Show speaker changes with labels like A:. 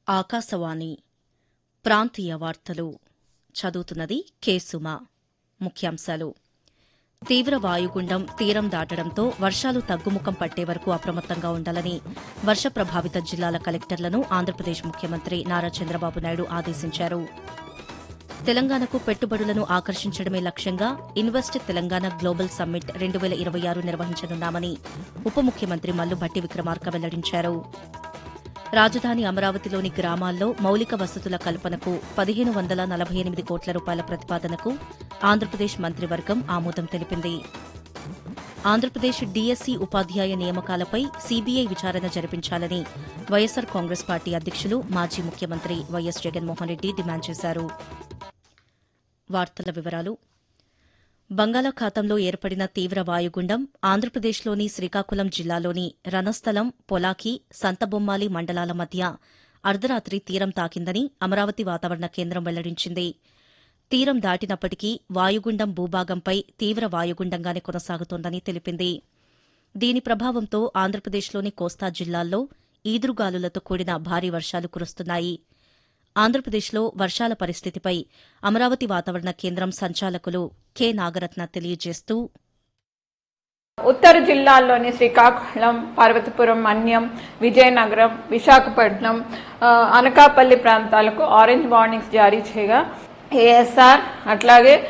A: ఆకాశవాణి ప్రాంతీయ వార్తలు చదువుతున్నది కేసుమ ముఖ్యాంశాలు తీవ్ర వాయుగుండం తీరం దాటడంతో వర్షాలు తగ్గుముఖం పట్టే వరకు అప్రమత్తంగా ఉండాలని వర్ష ప్రభావిత జిల్లాల కలెక్టర్లను ఆంధ్రప్రదేశ్ ముఖ్యమంత్రి నారా చంద్రబాబు నాయుడు ఆదేశించారు తెలంగాణకు పెట్టుబడులను ఆకర్షించడమే లక్ష్యంగా ఇన్వెస్ట్ తెలంగాణ గ్లోబల్ సమ్మిట్ రెండు వేల ఇరవై ఆరు నిర్వహించనున్నామని ఉప ముఖ్యమంత్రి మల్లుభట్టి విక్రమార్క వెల్లడించారు రాజధాని అమరావతిలోని గ్రామాల్లో మౌలిక వసతుల కల్పనకు పదిహేను వందల నలభై ఎనిమిది కోట్ల రూపాయల ప్రతిపాదనకు ఆంధ్రప్రదేశ్ మంత్రివర్గం ఆమోదం తెలిపింది ఆంధ్రప్రదేశ్ డీఎస్సీ ఉపాధ్యాయ నియామకాలపై సీబీఐ విచారణ జరిపించాలని వైఎస్సార్ కాంగ్రెస్ పార్టీ అధ్యకులు మాజీ ముఖ్యమంత్రి వైఎస్ జగన్మోహన్ రెడ్డి డిమాండ్ చేశారు వార్తల వివరాలు బంగాళాఖాతంలో ఏర్పడిన తీవ్ర వాయుగుండం ఆంధ్రప్రదేశ్లోని శ్రీకాకుళం జిల్లాలోని రణస్థలం పొలాకి సంతబొమ్మాలి మండలాల మధ్య అర్ధరాత్రి తీరం తాకిందని అమరావతి వాతావరణ కేంద్రం వెల్లడించింది తీరం దాటినప్పటికీ వాయుగుండం భూభాగంపై తీవ్ర వాయుగుండంగానే కొనసాగుతోందని తెలిపింది దీని ప్రభావంతో ఆంధ్రప్రదేశ్లోని కోస్తా జిల్లాల్లో ఈదురుగాలులతో కూడిన భారీ వర్షాలు కురుస్తున్నాయి ఆంధ్రప్రదేశ్లో వర్షాల పరిస్థితిపై అమరావతి వాతావరణ కేంద్రం సంచాలకులు కె నాగరత్న తెలియజేస్తూ
B: ఉత్తర జిల్లాల్లోని శ్రీకాకుళం పార్వతీపురం మన్యం విజయనగరం విశాఖపట్నం ఆ, అనకాపల్లి ప్రాంతాలకు ఆరెంజ్ వార్నింగ్స్ జారీ చేయగా ఏఎస్ఆర్ అట్లాగే